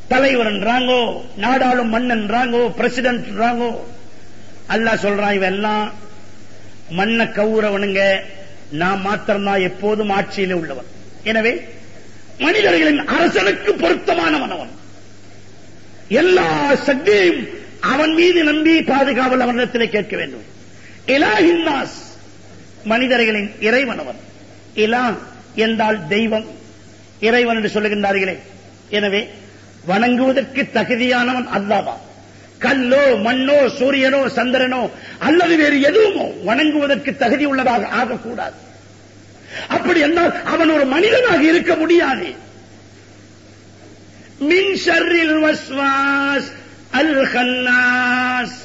தலைவர்ன்றாங்கோ நாடாளும் மன்னன்றாங்கோ பிரசிடென்ட்ன்றாங்கோ அல்லாஹ் சொல்றான் இவெல்லாம் மண்ணை கவுறவனுங்க நான் மாத்திரம்தான் எப்போதும் ஆட்சியிலே உள்ளவன் எனவே மனிதர்களின் அரசனுக்கு பொருத்தமானவன் அவன் எல்லா சக்தியையும் அவன் மீது நம்பி பாதுகாவல் அவனிடத்திலே கேட்க வேண்டும் இலாஹின்னாஸ் மனிதர்களின் இறைவன் அவன் இலா என்றால் தெய்வம் இறைவன் என்று சொல்லுகின்றார்களே எனவே வணங்குவதற்கு தகுதியானவன் அல்லாதான் கல்லோ மண்ணோ சூரியனோ சந்திரனோ அல்லது வேறு எதுவுமோ வணங்குவதற்கு தகுதி உள்ளதாக ஆகக்கூடாது அப்படி என்றால் அவன் ஒரு மனிதனாக இருக்க முடியாது மின் ஷர்ரில் வஸ்வாஸ் அல் ஹன்னாஸ்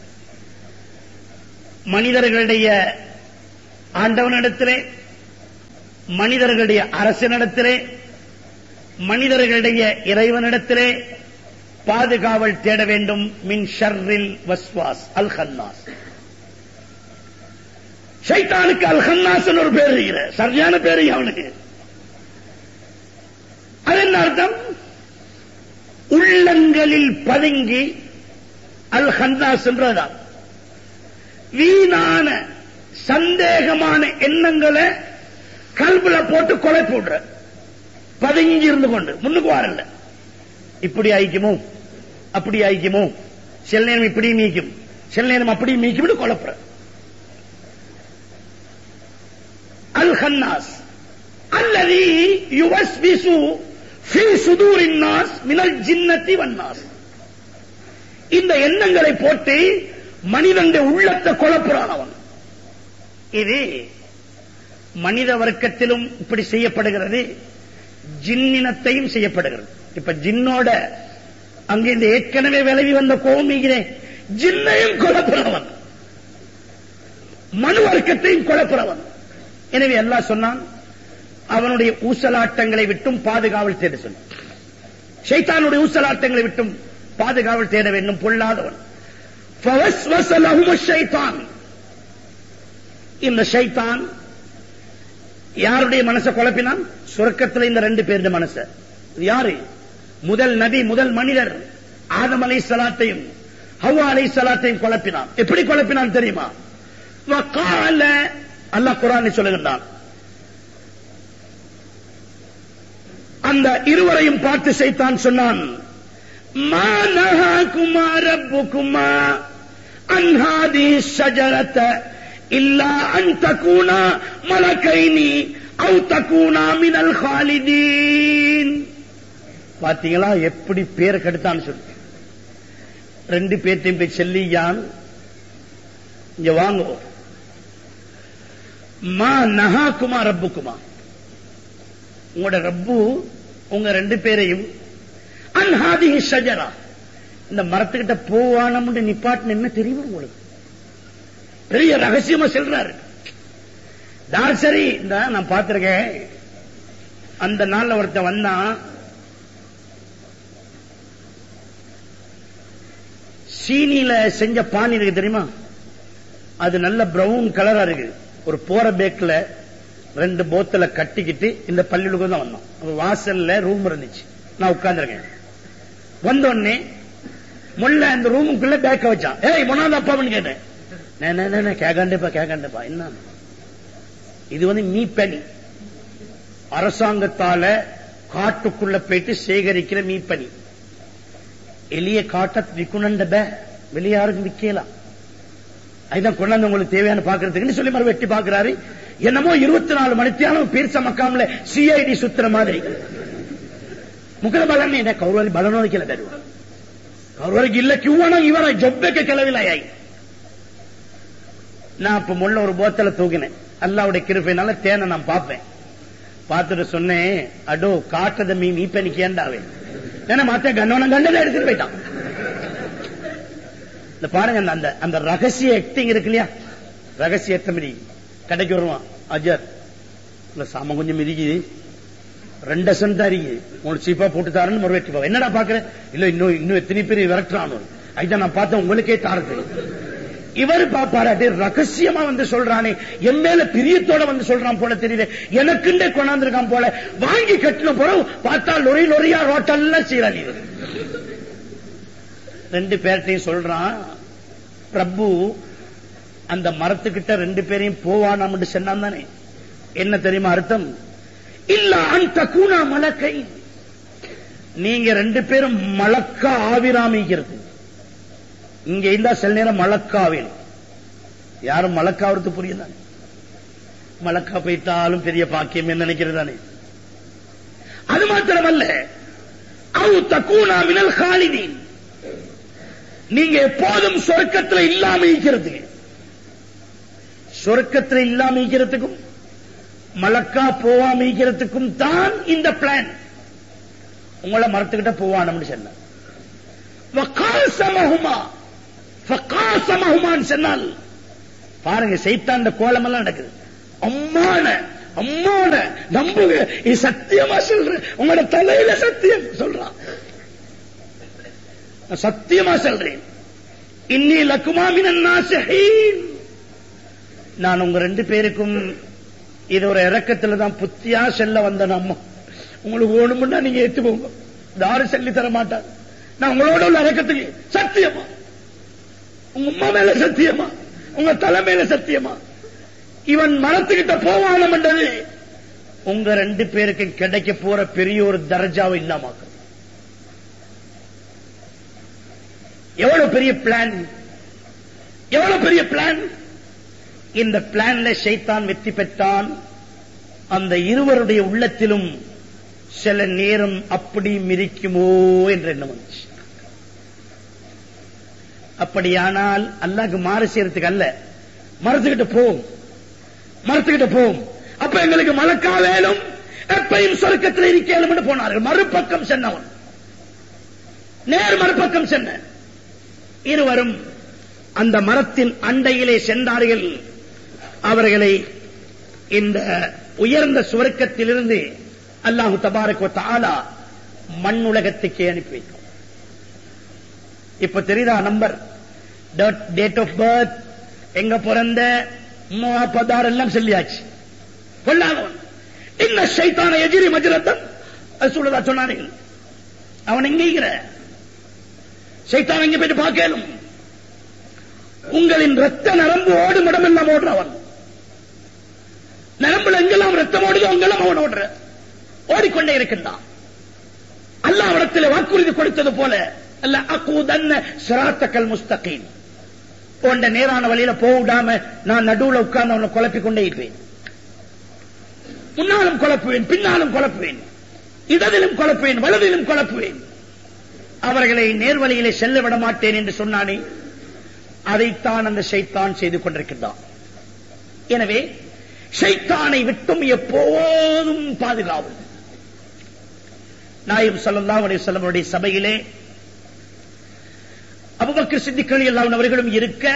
மனிதர்களுடைய ஆண்டவனிடத்திலே மனிதர்களுடைய அரசனிடத்திலே மனிதர்களுடைய இறைவனிடத்திலே பாதுகாவல் தேட வேண்டும் மின் ஷர்ரில் வஸ்வாஸ் அல் ஹன்னாஸ் ஷைத்தானுக்கு அல் ஹன்னாஸ் ஒரு பேர் இருக்கிற சரியான பேரு அவனுக்கு அது என்ன அர்த்தம் உள்ளங்களில் பதுங்கி அல் ஹன்னாஸ் என்றதான் வீணான சந்தேகமான எண்ணங்களை கல்புல போட்டு கொலை போடுற பதுங்கி இருந்து கொண்டு முன்னுக்கு வரல இப்படி ஆயிக்குமோ அப்படி ஆயிக்குமோ சில நேரம் இப்படி மீக்கும் சில நேரம் அப்படி மீக்கும் குழப்புற அல் ஹன்னாஸ் அல்லது யுவஸ்விசு ஃபி சுதூரின் நாஸ் மினல் ஜின்னத்தி வன்னாஸ் இந்த எண்ணங்களை போட்டு மனிதனுடைய உள்ளத்தை குழப்புறான் அவன் இது மனித வர்க்கத்திலும் இப்படி செய்யப்படுகிறது ஜின்னினத்தையும் செய்யப்படுகிறது இப்ப ஜின்னோட அங்கே இந்த ஏற்கனவே விலகி வந்த கோமிகிறேன் ஜின்னையும் குழப்புறவன் மனு வர்க்கத்தையும் குழப்புறவன் எனவே எல்லாம் சொன்னான் அவனுடைய ஊசலாட்டங்களை விட்டும் பாதுகாவல் தேட சொன்னான் ஷைத்தானுடைய ஊசலாட்டங்களை விட்டும் பாதுகாவல் தேட வேண்டும் பொல்லாதவன் فوسوس لهم الشيطان இந்த ஷைத்தான் யாருடைய மனசை குழப்பினான் சுரக்கத்தில் இந்த ரெண்டு பேருடைய மனச இது யாரு முதல் நபி முதல் மனிதர் ஆதம் அலை சலாத்தையும் ஹவ்வா அலை சலாத்தையும் குழப்பினான் எப்படி குழப்பினான் தெரியுமா வகால அல்லாஹ் குரானை சொல்லுகின்றான் அந்த இருவரையும் பார்த்து செய்தான் சொன்னான் மா நஹாகுமா ரப்புகுமா அன் ஹாதிஹி ஷஜரத இல்லா அன் தகூனா மலக்கைனி அவு தகூனா மினல் ஹாலிதீன் பாத்தீங்களா எப்படி பேரை கெடுத்தான்னு சொல்லு ரெண்டு பேர்த்தையும் போய் செல்லியான் இங்க வாங்குவோம் மா நஹாக்குமா ரப்புக்குமா உங்களோட ரப்பு உங்க ரெண்டு பேரையும் அன்ஹாதி ஷஜரா இந்த மரத்துக்கிட்ட போவானம்னு நிப்பாட்டின என்ன தெரியுமா உங்களுக்கு பெரிய ரகசியமா சொல்றாரு தார் சரி இந்த நான் பார்த்திருக்கேன் அந்த நாள்ல ஒருத்தன் வந்தான் சீனியில செஞ்ச பானி இருக்கு தெரியுமா அது நல்ல பிரவுன் கலரா இருக்கு ஒரு போற பேக்ல ரெண்டு போத்தல கட்டிக்கிட்டு இந்த பள்ளிகளுக்கு தான் வந்தோம் அப்ப வாசல்ல ரூம் இருந்துச்சு நான் உட்கார்ந்துருக்கேன் வந்த உடனே முள்ள அந்த ரூமுக்குள்ள பேக்க வச்சான் ஏய் முன்னாள் அப்பான்னு கேட்டேன் நான், நான், நான், நான், கேட்காண்டேப்பா கேட்காண்டேப்பா என்ன இது வந்து மீப்பனி அரசாங்கத்தால காட்டுக்குள்ள போயிட்டு சேகரிக்கிற மீப்பனி எளிய காட்ட விற்கணுண்ட வெளிய யாருக்கும் விக்கலாம் அதுதான் கொண்டாந்து உங்களுக்கு தேவையான பாக்குறதுக்குன்னு சொல்லி மறு வெட்டி பாக்குறாரு என்னமோ இருபத்தி நாலு மணித்தியாலும் பீர்ச மக்காம்ல சிஐடி சுத்துற மாதிரி ಮುಖದ ಬಲನೇ ಇದೆ ಕೌರವರಿಗೆ ಬಲನೋದಕ್ಕೆಲ್ಲ ಬೇಡ ಕೌರವರಿಗೆ ಇಲ್ಲ ಕಿವಣ ಇವರ ಜೊಬ್ಬಕ್ಕೆ ಕೆಲವಿಲ್ಲ ಯಾಯಿ நான் இப்ப முள்ள ஒரு போத்தல தூக்கினேன் அல்லாவுடைய கிருப்பைனால தேனை நான் பார்ப்பேன் பார்த்துட்டு சொன்னேன் அடோ காட்டுறத மீ நீ பெண்ணிக்கு ஏண்டாவே ஏன்னா மாத்த கண்ணவன கண்டதை எடுத்துட்டு போயிட்டான் இந்த பாருங்க அந்த- அந்த அந்த ரகசிய ஆக்டிங் இருக்கு இல்லையா ரகசிய எத்தமதி கடைக்கு வருவான் அஜர் இல்ல சாம கொஞ்சம் மிதிக்குது ரெண்டு சென்ட் தான் இருக்குது உங்களுக்கு சீப்பா போட்டு தாரன்னு முறை வெட்டி பாவ என்னடா பாக்குற இல்ல இன்னும் இன்னும் எத்தனை பேர் விரட்டுறானு அதுதான் நான் பார்த்தேன் உங்களுக்கே தாரது இவர் பாப்பாராட்டி ரகசியமா வந்து சொல்றானே என் மேல பிரியத்தோட வந்து சொல்றான் போல தெரியுது எனக்குண்டே கொண்டாந்துருக்கான் போல வாங்கி கட்டின போல பார்த்தா லொரி லொரியா ரோட்டெல்லாம் சீராளி ரெண்டு பேர்ட்டையும் சொல்றான் பிரபு அந்த மரத்துக்கிட்ட ரெண்டு பேரையும் போவானாம் சொன்னான் தானே என்ன தெரியுமா அர்த்தம் இல்ல அந்த கூணா மலக்கை நீங்க ரெண்டு பேரும் மலக்கா ஆவிராமிக்கிறது இங்க இருந்தா சில நேரம் மலக்காவில் யாரும் மலக்காவது புரியல மலக்கா போயிட்டாலும் பெரிய பாக்கியம் நினைக்கிறது தானே அது மாத்திரமல்ல அவு தக்கூனா மினல் காலிதீன் நீங்க எப்போதும் சொர்க்கத்துல இல்லாம இருக்கிறது சொர்க்கத்துல இல்லாம இருக்கிறதுக்கும் மலக்கா போவாம இருக்கிறதுக்கும் தான் இந்த பிளான் உங்களை மரத்துக்கிட்ட போவானு சொன்ன வக்காசமஹுமா ஃபக்காசமஹுமான்னு சொன்னால் பாருங்க சைத்தாண்ட கோலம் எல்லாம் நடக்குது அம்மான அம்மான நம்புங்க இது சத்தியமா சொல்றேன் உங்களோட தலையில சத்தியம் சொல்றான் நான் சத்தியமா சொல்றேன் இன்னி லக்குமா மினன் நாசிஹீன் நான் உங்க ரெண்டு பேருக்கும் இது ஒரு இறக்கத்துல தான் புத்தியா செல்ல வந்த அம்மா உங்களுக்கு வேணும்னா நீங்க ஏத்துக்கோங்க யாரும் சொல்லி தர மாட்டாங்க நான் உங்களோட உள்ள இறக்கத்துக்கு சத்தியமா உங்க அம்மா மேல சத்தியமா உங்க தலை மேல சத்தியமா இவன் மரத்துக்கிட்ட போவானம் என்றது உங்க ரெண்டு பேருக்கு கிடைக்க போற பெரிய ஒரு தர்ஜாவை இல்லாமாக்க எவ்வளவு பெரிய பிளான் எவ்வளவு பெரிய பிளான் இந்த பிளான்ல ஷைத்தான் வெற்றி பெற்றான் அந்த இருவருடைய உள்ளத்திலும் சில நேரம் அப்படி மிரிக்குமோ என்ற எண்ணம் வந்துச்சு அப்படியானால் அல்லாஹ்க்கு மாறு செய்யறதுக்கு அல்ல மரத்துக்கிட்ட போவோம் மரத்துக்கிட்ட போவோம் அப்ப எங்களுக்கு மலக்கா வேலும் எப்பையும் சொர்க்கத்தில் இருக்கலும் என்று போனார்கள் மறுபக்கம் சென்னவன் நேர் மறுபக்கம் சென்ன இருவரும் அந்த மரத்தின் அண்டையிலே சென்றார்கள் அவர்களை இந்த உயர்ந்த சுவர்க்கத்திலிருந்து அல்லாஹு தபாரக் வ தஆலா மண் உலகத்துக்கே அனுப்பி வைக்கும் இப்ப தெரியுதா நம்பர் டேட் ஆஃப் பர்த் எங்க பிறந்த பதார் எல்லாம் சொல்லியாச்சு கொள்ளாதவன் இன்ன சைத்தான எதிரி மஜரத்தன் அது சொல்லதா சொன்னார்கள் அவன் எங்கிற சைத்தான் எங்க போயிட்டு பார்க்கலும் உங்களின் ரத்த நரம்பு ஓடும் இடமெல்லாம் ஓடுறவன் நரம்புல எங்கெல்லாம் ரத்தம் ஓடுதோ அங்கெல்லாம் அவன் ஓடுற ஓடிக்கொண்டே இருக்கின்றான் அல்லாஹ் இடத்துல வாக்குறுதி கொடுத்தது போல அல்ல அக்கூதன்ன சிராத்தக்கல் முஸ்தகீம் போன்ற நேரான வழியில போடாம நான் நடுவுல உட்கார்ந்து அவனை குழப்பிக் கொண்டே இருப்பேன் முன்னாலும் குழப்புவேன் பின்னாலும் குழப்புவேன் இடதிலும் குழப்புவேன் வலதிலும் குழப்புவேன் அவர்களை நேர்வழியிலே செல்ல விட மாட்டேன் என்று சொன்னானே அதைத்தான் அந்த ஷைத்தான் செய்து கொண்டிருக்கின்றான் எனவே ஷைத்தானை விட்டும் எப்போதும் பாதுகாவும் நாயம் ஸல்லல்லாஹு அலைஹி வஸல்லமுடைய சபையிலே அபூபக்கர் சித்திக் ரலியல்லாஹு அன்ஹு அவர்களும் இருக்க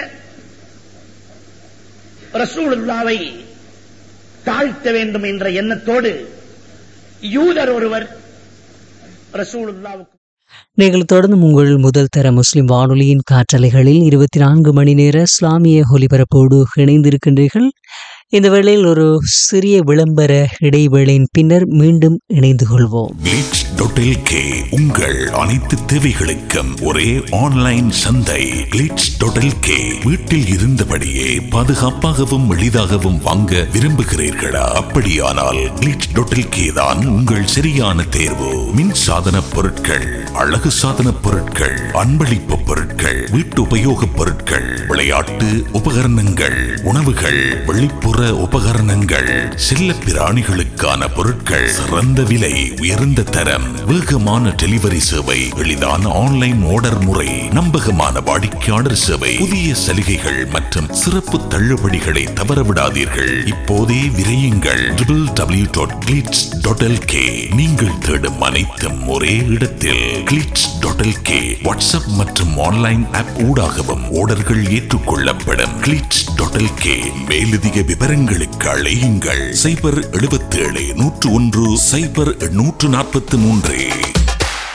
ரசூலுல்லாவை தாழ்த்த வேண்டும் என்ற எண்ணத்தோடு யூதர் ஒருவர் ரசூலுல்லாவுக்கு நீங்கள் தொடர்ந்து உங்கள் முதல் தர முஸ்லிம் வானொலியின் காற்றலைகளில் இருபத்தி நான்கு மணி நேர இஸ்லாமிய ஒலிபரப்போடு இணைந்திருக்கின்றீர்கள் இந்த வேளையில் ஒரு சிறிய விளம்பர இடைவேளையின் பின்னர் மீண்டும் இணைந்து கொள்வோம் கிளிட்ஸ் டாட் கே உங்கள் அனைத்து தேவைகளுக்கும் ஒரே ஆன்லைன் சந்தை கிளிட்ஸ் டாட் கே வீட்டில் இருந்தபடியே பாதுகாப்பாகவும் எளிதாகவும் வாங்க விரும்புகிறீர்களா அப்படியானால் கிளிட்ஸ் டாட் கே தான் உங்கள் சரியான தேர்வு மின் சாதன பொருட்கள் அழகு சாதன பொருட்கள் அன்பளிப்பு பொருட்கள் வீட்டு உபயோகப் பொருட்கள் விளையாட்டு உபகரணங்கள் உணவுகள் வெளிப்புற உபகரணங்கள் செல்ல பிராணிகளுக்கான பொருட்கள் சிறந்த விலை உயர்ந்த தரம் வேகமான டெலிவரி சேவை எளிதான ஆன்லைன் ஆர்டர் முறை நம்பகமான வாடிக்கையாளர் சேவை புதிய சலுகைகள் மற்றும் சிறப்பு தள்ளுபடிகளை தவறவிடாதீர்கள் இப்போதே விரையுங்கள் W dot Glitz dot K நீங்கள் தேடும் அனைத்தும் ஒரே இடத்தில் கிளிட்ஸ் டாட் கே வாட்ஸ்அப் மற்றும் ஆன்லைன் ஆப் ஊடாகவும் ஆர்டர்கள் ஏற்றுக்கொள்ளப்படும் கிளிட்ஸ் டாட் கே மேலதிக விவரங்களுக்கு அழையுங்கள் சைபர் எழுபத்தேழு நூற்று ஒன்று சைபர் நூற்று நாற்பத்தி மூன்று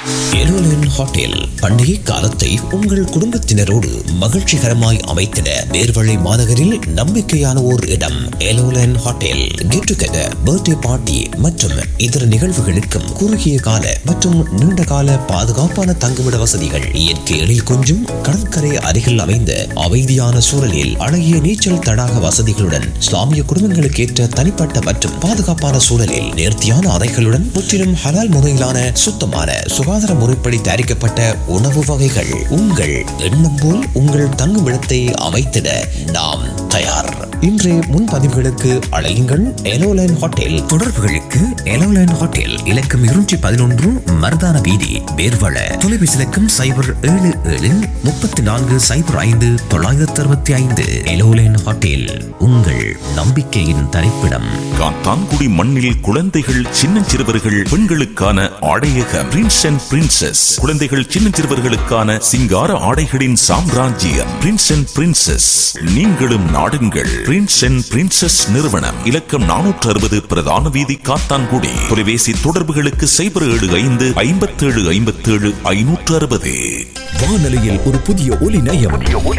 எலோலன் ஹோட்டல் பண்டிகை காலத்தை உங்கள் குடும்பத்தினரோடு மகிழ்ச்சிகரமாய் அமைத்திட நேர்வழி மாநகரில் நம்பிக்கையான ஓர் இடம் எலோலன் hotel get together birthday party மற்றும் இதர நிகழ்வுகளுக்கும் குறுகிய கால மற்றும் நீண்ட கால பாதுகாப்பான தங்குமிட வசதிகள் இயற்கை எழில் கொஞ்சும் கடற்கரை அருகில் அமைந்த அமைதியான சூழலில் அழகிய நீச்சல் தடாக வசதிகளுடன் இஸ்லாமிய குடும்பங்களுக்கு ஏற்ற தனிப்பட்ட மற்றும் பாதுகாப்பான சூழலில் நேர்த்தியான அறைகளுடன் முற்றிலும் ஹலால் முறையிலான சுத்தமான சுகாதார முறைப்படி தயாரிக்கப்பட்ட உணவு வகைகள் உங்கள் எண்ணம் போல் உங்கள் தங்குமிடத்தை அமைத்திட நாம் தயார் இன்றைய முன்பதிவுகளுக்கு அழையுங்கள் எலோலைன் ஹோட்டல் தொடர்புகளுக்கு எலோலைன் ஹோட்டல் இலக்கம் இருநூற்றி பதினொன்று மருதான வீதி வேர்வள தொலைபேசி இலக்கம் சைபர் ஏழு ஏழு முப்பத்தி நான்கு சைபர் ஐந்து தொள்ளாயிரத்தி அறுபத்தி ஐந்து எலோலைன் ஹோட்டல் உங்கள் நம்பிக்கையின் தரிப்பிடம் காத்தான்குடி மண்ணில் குழந்தைகள் சின்னஞ்சிறுவர்கள் பெண்களுக்கான ஆடையக பிரின்ஸ் அண்ட் பிரின்சஸ் குழந்தைகள் சின்னஞ்சிறுவர்களுக்கான சிங்கார ஆடைகளின் சாம்ராஜ்யம் பிரின்ஸ் அண்ட் பிரின்சஸ் நீங்களும் நாடுங்கள் பிரின்ஸ் அண்ட் பிரின்சஸ் நிறுவனம் இலக்கம் நானூற்று அறுபது பிரதான வீதி காத்தான்குடி தொலைபேசி தொடர்புகளுக்கு சைபர் ஏழு ஐந்து ஐம்பத்தேழு ஐம்பத்தேழு ஐநூற்று அறுபது வானொலியில் ஒரு புதிய ஒலி நயம்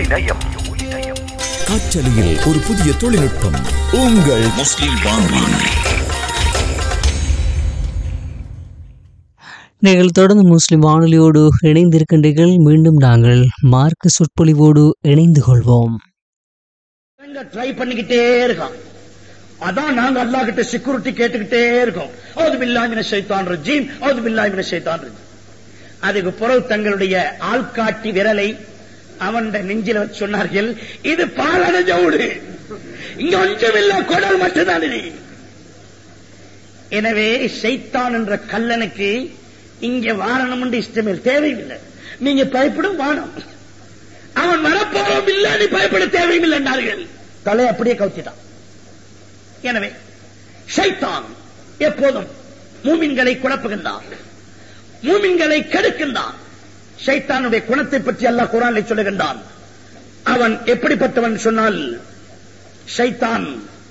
காற்றலையில் ஒரு புதிய தொழில்நுட்பம் உங்கள் முஸ்லிம் வானொலி நீங்கள் தொடர்ந்து முஸ்லிம் வானொலியோடு இணைந்திருக்கின்றீர்கள் மீண்டும் நாங்கள் மார்க்க சொற்பொழிவோடு இணைந்து கொள்வோம் ட்ரை பண்ணிக்கிட்டே இருக்கான் அதான் நாங்க அல்லா கிட்ட செக்யூரிட்டி கேட்டுக்கிட்டே இருக்கோம் அது பில்லாமின சைத்தான் ரஜீம் அது பில்லாமின சைத்தான் ரஜீம் அதுக்கு பிறகு தங்களுடைய ஆள்காட்டி விரலை அவன் நெஞ்சில வச்சு சொன்னார்கள் இது பாலன ஜவுடு இங்க ஒன்றுமில்ல குடல் மட்டும்தான் இது எனவே சைத்தான் என்ற கல்லனுக்கு இங்க வாரணம் என்று இஷ்டமே தேவையில்லை நீங்க பயப்படும் வானம் அவன் வரப்போறோம் இல்ல நீ பயப்பட தேவையில்லை என்றார்கள் தலை அப்படியே கவுத்திட்டான் எனவே ஷைத்தான் எப்போதும் மூமின்களை குழப்புகின்றான் மூமின்களை கெடுக்கின்றான் ஷைத்தானுடைய குணத்தை பற்றி அல்லாஹ் குரானை சொல்லுகின்றான் அவன் எப்படிப்பட்டவன் சொன்னால் ஷைத்தான்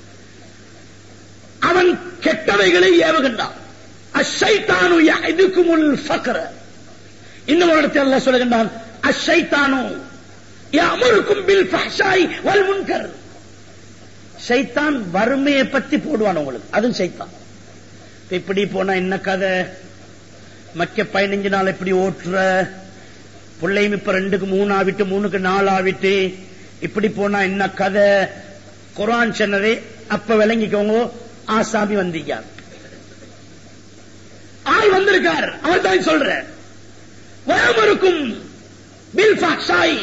அவன் கெட்டவைகளை ஏவுகின்றான் அஷைத்தானு இதுக்குமுல் ஃபக்ர இன்னும் ஒரு இடத்தில் அல்லாஹ் சொல்லுகின்றான் அஷைத்தானு யஅமுருக்கும் பில் ஃபஹ்ஷாய் வல் முன்கர் சைத்தான் வறுமையை பத்தி போடுவான் உங்களுக்கு அதுவும் சைத்தான் இப்ப இப்படி போனா என்ன கதை மக்க பதினஞ்சு நாள் இப்படி ஓட்டுற பிள்ளையும் இப்ப ரெண்டுக்கு மூணு ஆவிட்டு மூணுக்கு நாலு ஆவிட்டு இப்படி போனா என்ன கதை குரான் சொன்னதே அப்ப விளங்கிக்கோங்க ஆசாமி வந்தீங்க ஆள் வந்திருக்கார் அவர் தான் சொல்ற வயமருக்கும் பில் ஃபாக்ஷாய்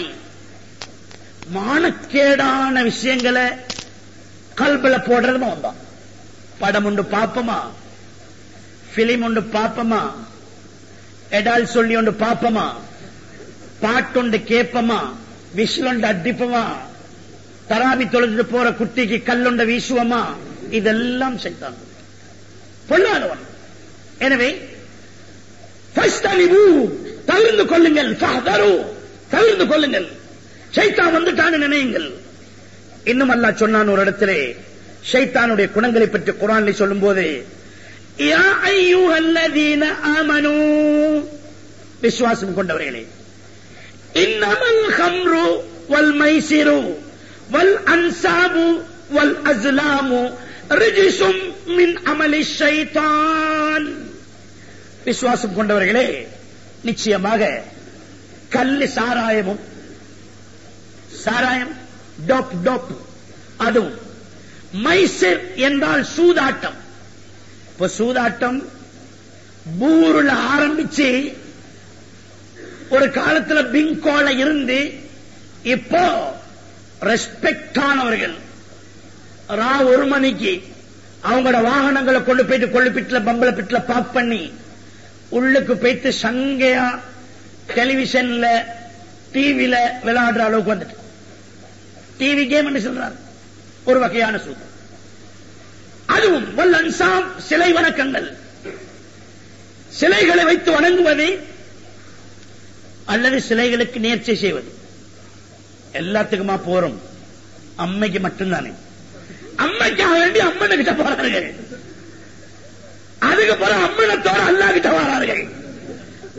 மானக்கேடான விஷயங்களை கல்பல போடுறதுமா வந்தான் படம் உண்டு பாப்பமா பிலிம் உண்டு பாப்பமா எடால் சொல்லி உண்டு பாப்பமா பாட்டுண்டு கேப்பமா விசிலுண்டு அடிப்பமா தராபி தொழுது போற குட்டிக்கு கல்லுண்ட வீசுவமா இதெல்லாம் செய்தான் பொல்லாதவன் எனவே ஃபஸ்தனிபு, தவிர்ந்து கொள்ளுங்கள் ஃபஹதரு, தவிர்ந்து கொள்ளுங்கள் சைத்தான் வந்துட்டான்னு நினையுங்கள் இன்னும் அல்லாஹ் சொன்னான் ஒரு இடத்திலே ஷைத்தானுடைய குணங்களை பற்றி குரானில் சொல்லும் போது யா அய்யுஹல்லதீன ஆமனூ விசுவாசம் கொண்டவர்களே இன்னமல் ஹம்ரு வல் மைசிரு வல் அன்சாபு வல் அஸ்லாமு ரிஜிசும் மின் அமலி ஷைத்தான் விசுவாசம் கொண்டவர்களே நிச்சயமாக கல்லு சாராயமும் சாராயம் டோப் டோப் அதுவும் மைசர் என்றால் சூதாட்டம் இப்ப சூதாட்டம் பூருல ஆரம்பிச்சு ஒரு காலத்துல பிங்கோல இருந்து இப்போ ரெஸ்பெக்ட் ஆனவர்கள் ரா ஒரு மணிக்கு அவங்களோட வாகனங்களை கொண்டு போயிட்டு கொள்ளுப்பிட்டுல பம்பள பிட்டுல பாக் பண்ணி உள்ளுக்கு போயிட்டு சங்கையா டெலிவிஷன்ல டிவில விளையாடுற அளவுக்கு வந்துட்டு டிவி கேம் என்று சொல்றார் ஒரு வகையான சூது அதுவும் வல் அன்சாம் சிலை வணக்கங்கள் சிலைகளை வைத்து வணங்குவது அல்லது சிலைகளுக்கு நேர்ச்சை செய்வது எல்லாத்துக்குமா போறோம் அம்மைக்கு மட்டும்தானே அம்மைக்காக வேண்டி அம்மனை கிட்ட போறார்கள் அதுக்கு பிறகு அம்மனத்தோட அல்லா கிட்ட வரார்கள்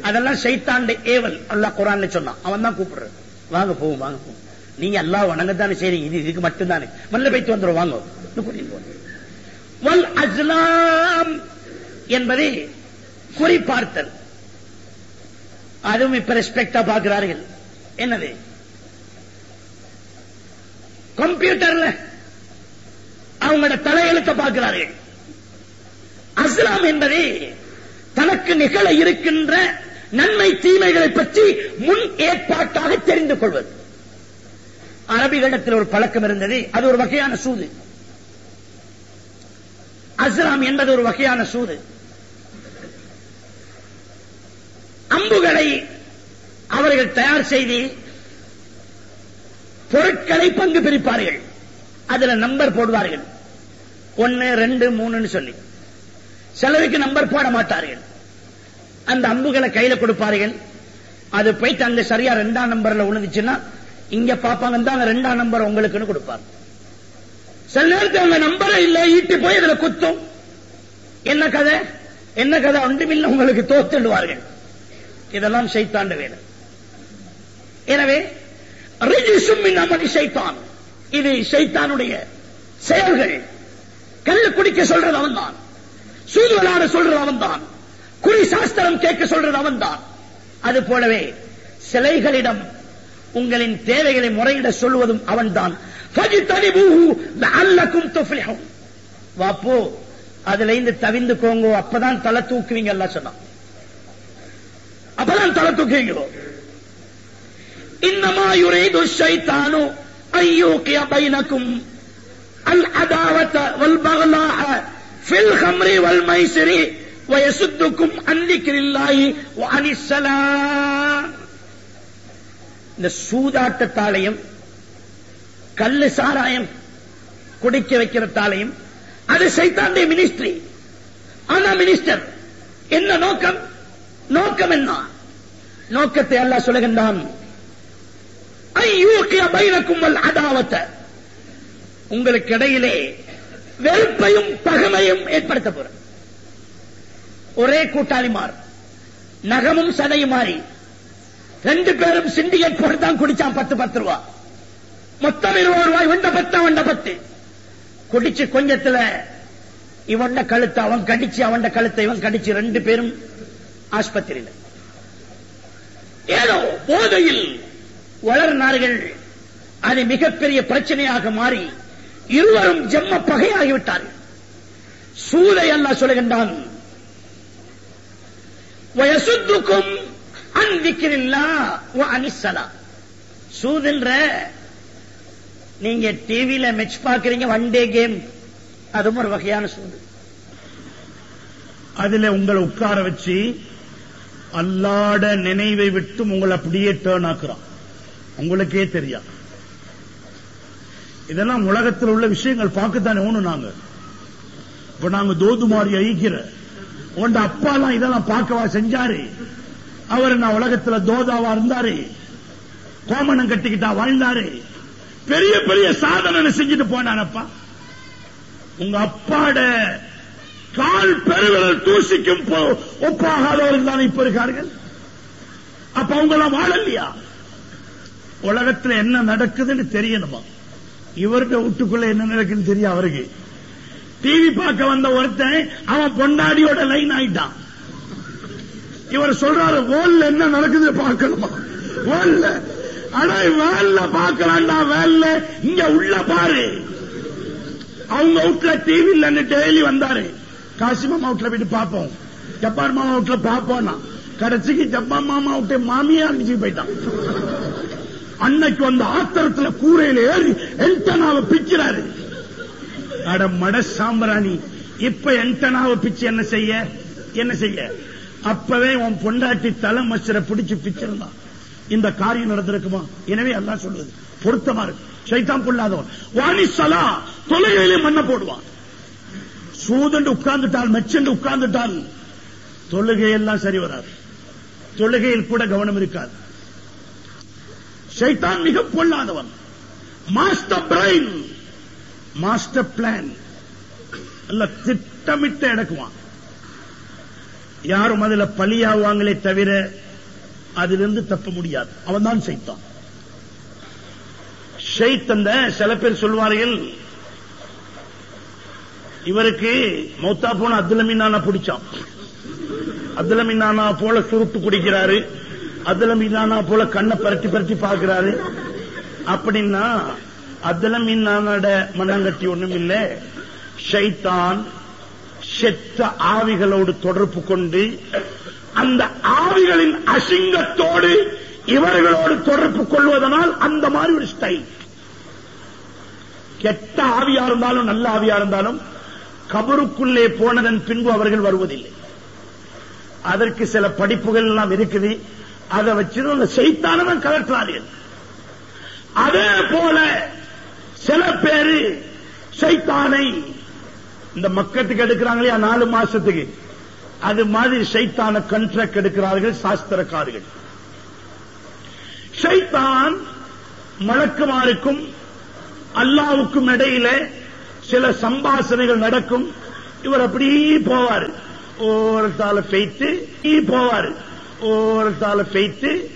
அதெல்லாம் சைத்தாண்ட ஏவல் அல்லாஹ் குரான்ல சொன்னான் அவன் தான் கூப்பிடுறது வாங்க போவோம் வாங்க போவோம் நீங்க அல்லாஹ் வணங்கத்தானே செய்றீங்க இது இதுக்கு மட்டும்தானே மல்ல போய்த்து வந்துடும் வாங்க இன்னும் கூட்டிட்டு போங்க. வல் அஸ்லாம் என்பது குறிப்பார்த்தல் அதுவும் இப்ப ரெஸ்பெக்டா பார்க்கிறார்கள் என்னது கம்ப்யூட்டர்ல அவங்களோட தலையெழுத்த பார்க்கிறார்கள் அஸ்லாம் என்பது தனக்கு நிகழ இருக்கின்ற நன்மை தீமைகளை பற்றி முன் ஏற்பாட்டாக தெரிந்து கொள்வது அரபிகளிடத்தில் ஒரு பழக்கம் இருந்தது அது ஒரு வகையான சூது அஸ்லாம் என்பது ஒரு வகையான சூது அம்புகளை அவர்கள் தயார் செய்து பொருட்களை பங்கு பிரிப்பார்கள் அதுல நம்பர் போடுவார்கள் ஒன்னு ரெண்டு மூணுன்னு சொல்லி சிலருக்கு நம்பர் போட மாட்டார்கள் அந்த அம்புகளை கையில கொடுப்பார்கள் அது போயிட்டு அங்க சரியா ரெண்டாம் நம்பர்ல விழுந்துச்சுன்னா இங்க பாப்பாங்க தான் ரெண்டாம் நம்பர் உங்களுக்குன்னு கொடுப்பாங்க சில நேரத்தில் அந்த நம்பரை இல்ல ஈட்டி போய் இதுல குத்தும் என்ன கதை என்ன கதை ஒன்றுமில்லை உங்களுக்கு தோத்துடுவார்கள் இதெல்லாம் சைத்தாண்ட வேலை எனவே ரிஜிசும் அமளி சைத்தான் இது சைத்தானுடைய செயல்கள் கல்லு குடிக்க சொல்றது அவன்தான் சூது விளையாட சொல்றது அவன்தான் குறி சாஸ்திரம் கேட்க சொல்றது அவன்தான் அது போலவே சிலைகளிடம் உங்களின் தேவைகளை முறையிட சொல்வதும் அவன்தான் ஃபஜ்தனிபூஹு லஅல்லக்கும் துஃப்லிஹூன் வாப்போ அதுல இருந்து தவிந்துக்கோங்க அப்பதான் தலை தூக்குவீங்க எல்லாம் சொன்னான் அப்பதான் தலை தூக்குவீங்க இன்னமா யுரீது ஷைத்தானு ஐயூகிய பைனக்கும் அல் அதாவத வல் பகலாஹ ஃபில் ஹம்ரி வல் மைசிரி வயசுத்துக்கும் அன்னிக்கிரில்லாஹி வ அனிஸ்ஸலாம் இந்த சூதாட்டத்தாலையும் கல்லு சாராயம் குடிக்க வைக்கிறதாலையும் அது சைத்தாண்டிய மினிஸ்ட்ரி ஆனா மினிஸ்டர் என்ன நோக்கம் நோக்கம் என்ன நோக்கத்தை அல்லாஹ் சொல்லுகின்றான் ஐயூக்கிய பைனக்கும் வல் அதாவத்த உங்களுக்கு இடையிலே வெறுப்பையும் பகமையும் ஏற்படுத்த போற ஒரே கூட்டாளிமார் நகமும் சதையும் மாறி ரெண்டு பேரும் சிண்டிகேட் போட்டு தான் குடிச்சான் பத்து பத்து ரூபா மொத்தம் இருபது ரூபாய் வண்ட பத்து அவண்ட பத்து குடிச்சு கொஞ்சத்துல இவண்ட கழுத்தை அவன் கடிச்சு அவண்ட கழுத்தை இவன் கடிச்சு ரெண்டு பேரும் ஆஸ்பத்திரியில ஏதோ போதையில் வளர்னார்கள் அது மிகப்பெரிய பிரச்சனையாக மாறி இருவரும் ஜெம்ம பகையாகிவிட்டார்கள் சூதை அல்லாஹ் சொல்லுகின்றான் வயசுத்துக்கும் அன்பிக்கிறில்லா அனிசலா சூதுன்ற நீங்க டிவியில மெச் பாக்குறீங்க ஒன் டே கேம் அதுவும் ஒரு வகையான சூது அதுல உங்களை உட்கார வச்சு அல்லாட நினைவை விட்டு உங்களை அப்படியே டேர்ன் ஆக்குறான் உங்களுக்கே தெரியாது இதெல்லாம் உலகத்தில் உள்ள விஷயங்கள் பார்க்கத்தானே ஒண்ணு நாங்க இப்ப நாங்க தோதுமாரி ஐக்கிற உண்ட அப்பா எல்லாம் இதெல்லாம் பார்க்கவா செஞ்சாரு அவர் நான் உலகத்துல தோதாவா இருந்தாரு கோமணம் கட்டிக்கிட்டா வாழ்ந்தாரு பெரிய பெரிய சாதனை செஞ்சுட்டு போனானப்பா உங்க அப்பாட கால் பெருவிரல் தூசிக்கும் போ- ஒப்பாகாதவர்கள் தானே இப்ப இருக்கார்கள் அப்ப அவங்க எல்லாம் வாழலையா உலகத்துல என்ன நடக்குதுன்னு தெரியணுமா இவருடைய வீட்டுக்குள்ள என்ன நடக்குன்னு தெரியும் அவருக்கு டிவி பார்க்க வந்த ஒருத்தன் அவன் பொண்டாடியோட லைன் ஆயிட்டான் இவர் சொல்றாரு வேல்ல என்ன நடக்குது பார்க்கணுமா வேல்ல அடா வேல்ல பார்க்கலாம்டா வேல்ல இங்க உள்ள பாரு அவங்க வீட்டுல டிவி இல்லன்னு டெய்லி வந்தாரு காசி மாமா வீட்டுல போயிட்டு பார்ப்போம் ஜப்பான் மாமா வீட்டுல பார்ப்போம்னா கடைசிக்கு ஜப்பான் மாமா விட்டு மாமியா அடிச்சு போயிட்டான் அன்னைக்கு வந்த ஆத்திரத்துல கூரையில ஏறி என்டனாவை பிக்கிறாரு அட மட சாம்பிராணி இப்ப என்டனாவை பிச்சு என்ன செய்ய என்ன செய்ய அப்பவே உன் பொண்டாட்டி தலை மச்சரை பிடிச்சு பிச்சிருந்தான் இந்த காரியம் நடந்திருக்குமா எனவே அல்லாஹ் சொல்லுது பொருத்தமா இருக்கு சைத்தான் பொல்லாதவன் வாணிசலா தொலைகளிலே மண்ண போடுவான் சூதண்டு உட்கார்ந்துட்டால் மெச்சண்டு உட்கார்ந்துட்டால் தொழுகையெல்லாம் சரி வராது தொழுகையில் கூட கவனம் இருக்காது ஷைத்தான் மிக பொல்லாதவன் மாஸ்டர் பிரைன் மாஸ்டர் பிளான் அல்ல திட்டமிட்டு எடுக்குவான் யாரும் அதுல பலியாவாங்களே தவிர அதிலிருந்து தப்ப முடியாது அவன் தான் செய்தான் ஷைத்தந்த சில பேர் சொல்வார்கள் இவருக்கு மௌத்தா போன அப்துல் மீனானா பிடிச்சான் அப்துல் மீனானா போல சுருட்டு குடிக்கிறாரு அப்துல் மீனானா போல கண்ணை பரட்டி பரட்டி பார்க்கிறாரு அப்படின்னா அப்துல் மீனானோட மண்ணங்கட்டி ஒண்ணும் இல்ல ஷைத்தான் செத்த ஆவிகளோடு தொடர்பு கொண்டு அந்த ஆவிகளின் அசிங்கத்தோடு இவர்களோடு தொடர்பு கொள்வதனால் அந்த மாதிரி ஒரு ஸ்டைல் கெட்ட ஆவியா இருந்தாலும் நல்ல ஆவியா இருந்தாலும் கபருக்குள்ளே போனதன் பின்பு அவர்கள் வருவதில்லை அதற்கு சில படிப்புகள் எல்லாம் இருக்குது அதை வச்சு அந்த செய்தானவன் கலற்றார்கள் அதே போல சில பேரு சைத்தானை இந்த மக்கத்துக்கு எடுக்கிறாங்களே நாலு மாசத்துக்கு அது மாதிரி சைத்தான கண்ட்ராக்ட் எடுக்கிறார்கள் சாஸ்திரக்காரர்கள் ஷைத்தான் மலக்குமாருக்கும் அல்லாவுக்கும் இடையில சில சம்பாசனைகள் நடக்கும் இவர் அப்படி போவாரு ஓரத்தால பெய்த்து போவாரு ஓரத்தால பெய்த்து